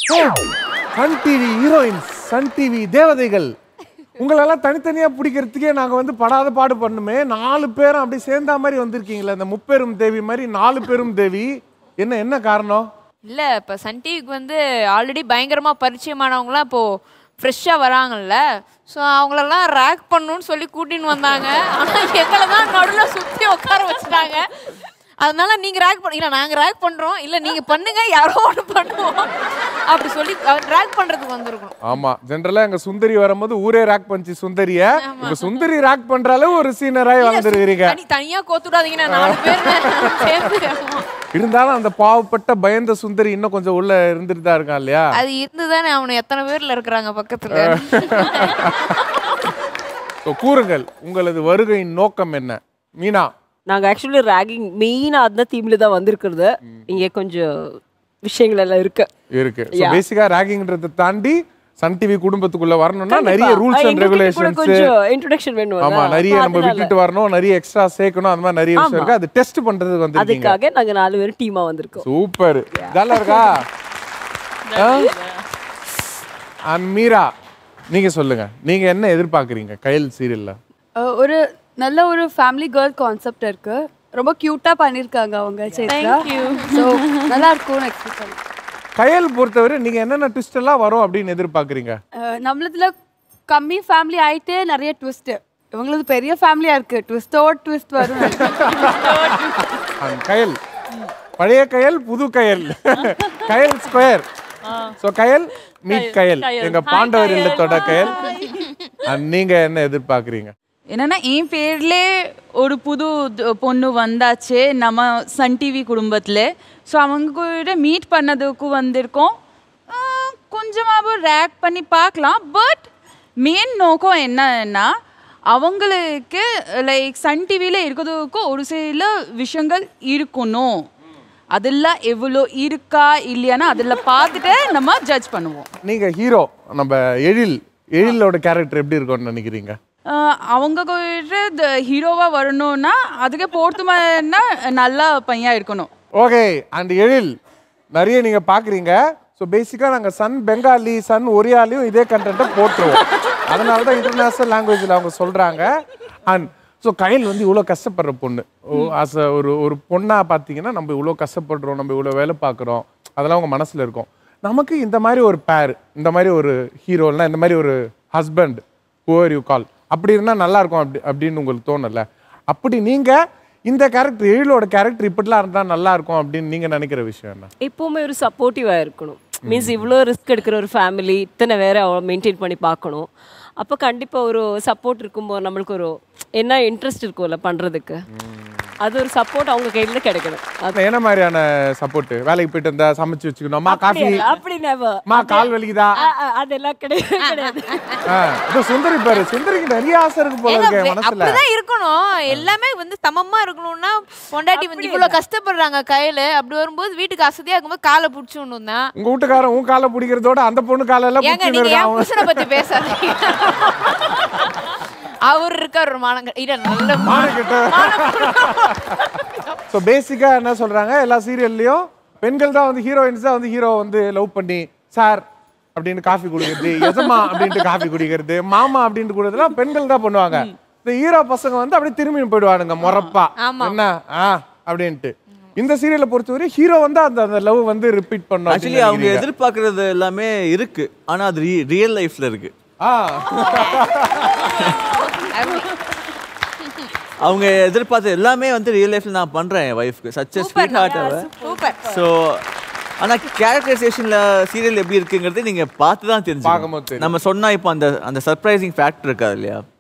Sun TV heroines Sun TV தேவதைகள் உங்களெல்லாம் தனித்தனியா பிடிக்கிறதுக்கே நாங்க வந்து படாத பாடு பண்ணுமே நாலு பேரும் அப்படி சேர்ந்தா மாதிரி வந்திருக்கீங்களே இந்த முப்பெரும் தேவி மாதிரி நாலு பேரும் தேவி என்ன என்ன காரணம் இல்ல இப்ப சன் டிவிக்கு வந்து ஆல்ரெடி பயங்கரமா பரிச்சயமானவங்களாம் இப்போ ஃப்ரெஷ்ஷா வராங்கல்ல ஸோ அவங்களெல்லாம் ரேக் பண்ணணும்னு சொல்லி கூட்டின்னு வந்தாங்க ஆனா எங்களை தான் நடுவில் சுத்தி உட்கார வச்சுட்டாங்க அதனால நீங்க ரேக் பண்ண இல்ல நாங்க ரேக் பண்றோம் இல்ல நீங்க பண்ணுங்க யாரோ ஒன்று பண்ணுவோம் அப்படி சொல்லி ரேக் பண்றதுக்கு வந்திருக்கோம் ஆமா ஜென்ரலா எங்க சுந்தரி வரும்போது ஊரே ராக் பண்ணிச்சு சுந்தரிய இப்ப சுந்தரி ராக் பண்ற அளவு ஒரு சீனராய் வளர்ந்துருக்கீங்க தனி தனியா கோத்துடாதீங்க நான் நாலு பேர் சேர்ந்து ஆமா. இருந்தாலும் அந்த பாவப்பட்ட பயந்த சுந்தரி இன்னும் கொஞ்சம் உள்ள இருந்துட்டு தான் இருக்கான் இல்லையா அது இருந்துதானே அவனை எத்தனை பேர்ல இருக்கிறாங்க பக்கத்துல So, கூறுங்கள் உங்களது வருகையின் நோக்கம் என்ன மீனா நாங்கள் ஆக்சுவலி ரேகிங் மெயினாக அந்த தீமில் தான் வந்திருக்கிறது இங்கே கொஞ்சம் விஷயங்கள் எல்லாம் இருக்கு இருக்கு Yeah. பேசிக்கா ராகிங்ன்றதை தாண்டி சன் டிவி குடும்பத்துக்குள்ள வரணும்னா நிறைய கண்டிப்பா. ரூல்ஸ் ஆ, அண்ட் எங்ககிட்ட கூட ரெகுலேஷன்ஸ் கொஞ்சம் இன்ட்ரோடக்ஷன் வேணும் ஆமா நிறைய நம்ம விட்டுட்டு வரணும் நிறைய எக்ஸ்ட்ரா சேர்க்கணும் அந்த மாதிரி நிறைய விஷயம் ஆமா. இருக்கு அது டெஸ்ட் பண்றதுக்கு வந்திருக்கீங்க அதுக்காக நாங்க நாலு பேரும் டீமா வந்திருக்கோம் சூப்பர் நல்லா இருக்கா அண்ட் மீரா நீங்க சொல்லுங்க நீங்க என்ன எதிர்பார்க்கறீங்க கயல் சீரியல்ல அஹ் ஒரு நல்ல ஒரு ஃபேமிலி கேர்ள் கான்செப்ட் இருக்கு ரொம்ப கியூட்டா பண்ணிருக்காங்க அவங்க சேத்ரா ஸோ நல்லா இருக்கும்னு எக்ஸ்பெக்ட் பண்ணேன் கயல் பொறுத்தவரை நீங்க என்னென்ன ட்விஸ்ட் எல்லாம் வரும் அப்படின்னு எதிர்பார்க்கறீங்க அஹ் நம்மளதுல கம்மி ஃபேமிலி ஆயிட்டே நிறைய ட்விஸ்ட் இவங்களது பெரிய ஃபேமிலியா இருக்கு ட்விஸ்டோட ட்விஸ்ட் வரும் அண்ட் கயல் பழைய கயல் புது Kayal Kayal square so Kayal meet Kayal எங்க பாண்டவர் இல்லத்தோட கயல் அண்ட் நீங்க என்ன எதிர்பார்க்கறீங்க என்னன்னா என் பேர்லே ஒரு புது த- பொண்ணு வந்தாச்சு நம்ம சன் டிவி குடும்பத்தில் ஸோ அவங்க கூட மீட் பண்ணதுக்கு வந்திருக்கோம் ஆஹ், கொஞ்சமாவது ரேக் பண்ணி பார்க்கலாம் பட் மெயின் நோக்கம் என்னன்னா அவங்களுக்கு லைக் சன் டிவியில் இருக்கிறதுக்கு ஒரு சில விஷயங்கள் இருக்கணும் அதெல்லாம் எவ்வளோ இருக்கா இல்லையானா அதில் பார்த்துட்டு நம்ம ஜட்ஜ் பண்ணுவோம் நீங்க ஹீரோ நம்ம எழில் எழிலோட கேரக்டர் எப்படி இருக்கும்னு நினைக்கிறீங்க ஆஹ் அவங்க கூட ஹீரோவா வரணும்னா அதுக்கு போர்த்துமானா நல்ல பையன் இருக்கணும் ஓகே அண்ட் எழில் நிறைய நீங்க பாக்குறீங்க ஸோ பேசிக்காக நாங்கள் சன் பெங்காலி சன் ஒரியாலையும் இதே கண்டென்ட்டை போட்டுருவோம் அதனால தான் இன்டர்நேஷ்னல் லாங்குவேஜில் அவங்க சொல்கிறாங்க அண்ட் ஸோ கையில் வந்து இவ்வளோ கஷ்டப்படுற பொண்ணு ஆஸ் ஒரு ஒரு பொண்ணாக பார்த்தீங்கன்னா நம்ம இவ்வளோ கஷ்டப்படுறோம் நம்ம இவ்வளோ வேலை பார்க்குறோம் அதெல்லாம் அவங்க மனசில் இருக்கும் நமக்கு இந்த மாதிரி ஒரு பேர் இந்த மாதிரி ஒரு ஹீரோல்னா இந்த மாதிரி ஒரு ஹஸ்பண்ட் ஹூவர் யூ கால் அப்படி இருந்தால் நல்லா இருக்கும் அப்படி அப்படின்னு உங்களுக்கு தோணல அப்படி நீங்கள் இந்த கேரக்டர் எழிலோட கேரக்டர் இப்படிலாம் இருந்தால் நல்லா இருக்கும் அப்படின்னு நீங்கள் நினைக்கிற விஷயம் என்ன எப்பவுமே ஒரு சப்போர்ட்டிவாக இருக்கணும் மீன்ஸ் இவ்வளோ ரிஸ்க் எடுக்கிற ஒரு ஃபேமிலி இத்தனை வேற அவளை மெயின்டைன் பண்ணி பார்க்கணும் அப்போ கண்டிப்பாக ஒரு சப்போர்ட் இருக்கும்போது நம்மளுக்கு ஒரு என்ன இன்ட்ரெஸ்ட் இருக்கும்ல பண்ணுறதுக்கு அது ஒரு சப்போர்ட் அவங்க கையில் கிடைக்கணும் அது என்ன மாதிரியான சப்போர்ட் வேலைக்கு போயிட்டு இருந்தா சமைச்சு வச்சுக்கணுமா காஃபி அப்படியல்ல, அப்படி never. மா கால் வலிக்குதா ஆ, ஆ, அதெல்லாம் கிடையாது கிடையாது ஆ, இது சுந்தரி பாரு சுந்தரிக்கு நிறைய ஆசை இருக்கு போல ஏங்க, இருக்கு வே- மனசுல அப்படிதான் இருக்கணும் எல்லாமே வந்து சமமா இருக்கணும்னா பொண்டாட்டி வந்து இவ்வளவு கஷ்டப்படுறாங்க கையில அப்படி வரும்போது வீட்டுக்கு அசதியா இருக்கும்போது காலை புடிச்சு ஒண்ணு தான் உங்க வீட்டுக்காரன் உன் காலை பிடிக்கிறதோட அந்த பொண்ணு காலை எல்லாம் ஏங்க பிடிச்சின்னு நீங்க இருக்கான் என் அவன். புருஷனை பத்தி பேசாதீங்க அவர் இருக்கார் ஒரு மானங்க இல்ல நல்ல ஸோ பேசிக்கா என்ன சொல்றாங்க எல்லா சீரியல்லையும் பெண்கள் தான் வந்து ஹீரோயின்ஸ் தான் வந்து ஹீரோ வந்து லவ் பண்ணி சார் அப்படின்னு காஃபி குடிக்கிறது எஜமா அப்படின்ட்டு காஃபி குடிக்கிறது மாமா அப்படின்ட்டு குடிக்கிறதுலாம் பெண்கள் தான் பண்ணுவாங்க இந்த ஹீரோ பசங்க வந்து அப்படியே திரும்பி போயிடுவானுங்க முறப்பா ஆமா. என்ன ஆ அப்படின்ட்டு இந்த சீரியலை பொறுத்தவரை ஹீரோ வந்து அந்த அந்த லவ் வந்து ரிப்பீட் பண்ணும் ஆக்சுவலி அவங்க எதிர்பார்க்கறது எல்லாமே இருக்கு ஆனா அது ரியல் லைஃப்ல இருக்கு ஆ அவங்க எதிர்பார்த்தது எல்லாமே வந்து ரியல் லைஃப்ல நான் பண்றேன் என் ஒய்ஃப்க்கு சச் ஸ்வீட் ஹார்ட் அவ சூப்பர் ஸோ ஆனா கேரக்டரைசேஷன்ல சீரியல் எப்படி இருக்குங்கிறது நீங்க பார்த்து தான் பார்க்கும்போது தெரிஞ்சு நம்ம சொன்னா இப்போ அந்த அந்த சர்ப்ரைசிங் ஃபேக்டர் இருக்காது இல்லையா